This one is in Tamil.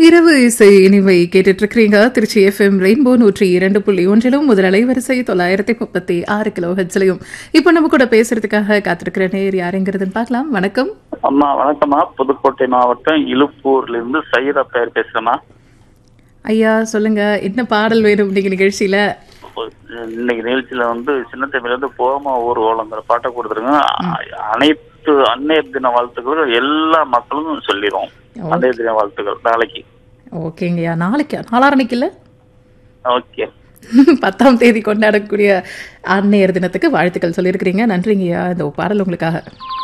இரவு இசை இனிமை கேட்டுட்டு இருக்கிறீங்க திருச்சி எஃப்எம் ரெயின்போ நூற்றி இரண்டு புள்ளி ஒன்றிலும் முதல் அலைவரிசை தொள்ளாயிரத்தி முப்பத்தி ஆறு கிலோ ஹெட்ஸ்லையும் இப்போ நம்ம கூட பேசுறதுக்காக காத்திருக்கிற நேர் யாருங்கிறதுன்னு பார்க்கலாம் வணக்கம் அம்மா வணக்கம்மா புதுக்கோட்டை மாவட்டம் இலுப்பூர்ல இருந்து சையதா பேர் பேசுறேம்மா ஐயா சொல்லுங்க என்ன பாடல் வேணும் இன்னைக்கு நிகழ்ச்சியில இன்னைக்கு நிகழ்ச்சியில வந்து சின்ன தம்பில இருந்து போமா ஊர் ஓலங்கிற பாட்டை கொடுத்துருங்க அ- அனைத்து அன்னையர் தின வாழ்த்துக்களும் எல்லா மக்களும் சொல்லிடுவோம் அன்னையர் தின வாழ்த்துக்கள் நாளைக்கு ஓகேங்கய்யா நாளைக்கா நாளாரணிக்கு இல்ல ஓகே பத்தாம் தேதி கொண்டாடக்கூடிய அன்னையர் தினத்துக்கு வாழ்த்துக்கள் சொல்லியிருக்கிறீங்க நன்றிங்கய்யா இந்த பாடல் உங்களுக்காக